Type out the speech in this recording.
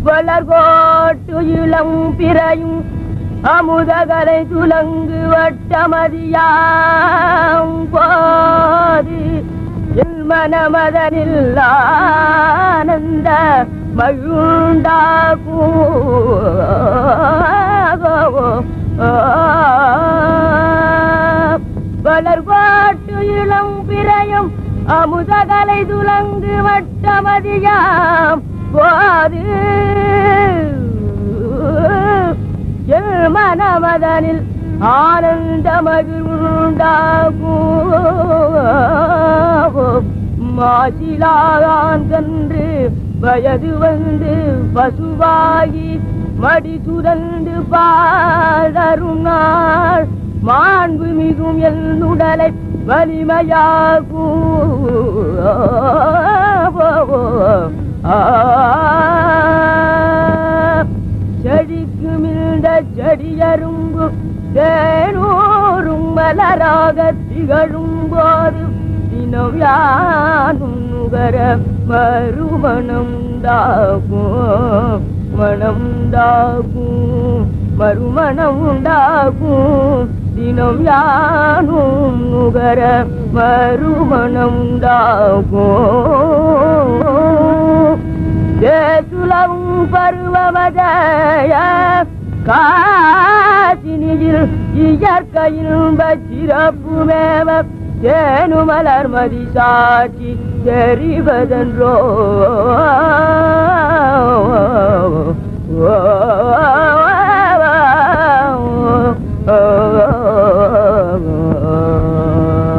வளர்கோட்டு இளம் பிறையும் அமுதகலை துலங்கு வட்டமதியாம் போது என் மனமதனில் ஆனந்த மழுண்டாகும் வளர்பாட்டு இளம் பிறையும் அமுதகலை துலங்கு வட்டமதியாம் போது என் மனமதனில் ஆனந்த மகிழ்வுண்டாகும் மாசிலாகான் கன்று வயது வந்து பசுவாகி மடி சுரந்து பாதரும் நாள் மாண்பு மிகும் என் உடலை வலிமையாகும் செடிக்கு மிழ்ந்த செடியரும்பு தேனூரும் மலராக திகழும் போது தினம் யானும் நுகர மறுமணம் உண்டாகும் மனம் உண்டாகும் மறுமணம் உண்டாகும் தினம் யானும் நுகர மறுமணம் உண்டாகும் தேசுலவும் பருவமதய காசினியில் இயற்கையில் சிறப்பு மேவ தேனு மலர்மதி சாட்சி தெரிவதென்றோ ஓ